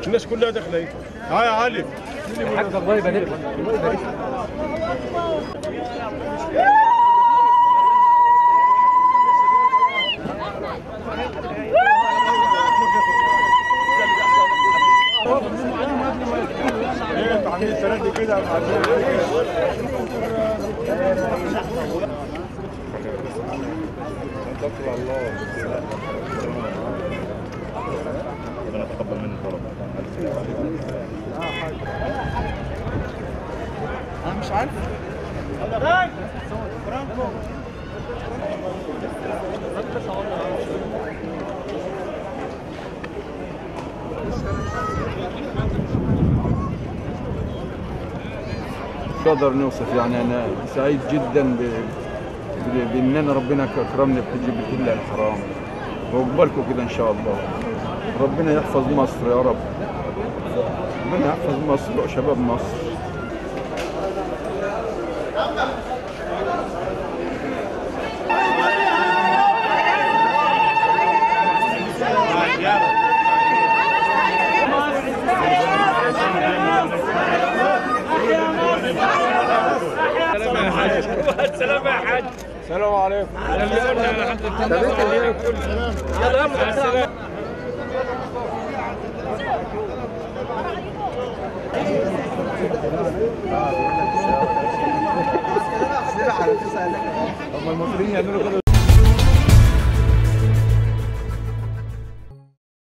الناس كلها داخله ها يا علي حاج الله يبارك لك الله يبارك لك ايه انتوا عاملين السنه دي كده توكل على الله ربنا يتقبل مني الطلب انا مش عارف مش قادر نوصف يعني انا سعيد جدا ب... ب- بان انا ربنا اكرمني بحج بيت الله الحرام وقبلكم كده ان شاء الله ربنا يحفظ مصر يا رب ربنا يحفظ مصر وشباب مصر السلام عليكم هم المصريين يعملوا كده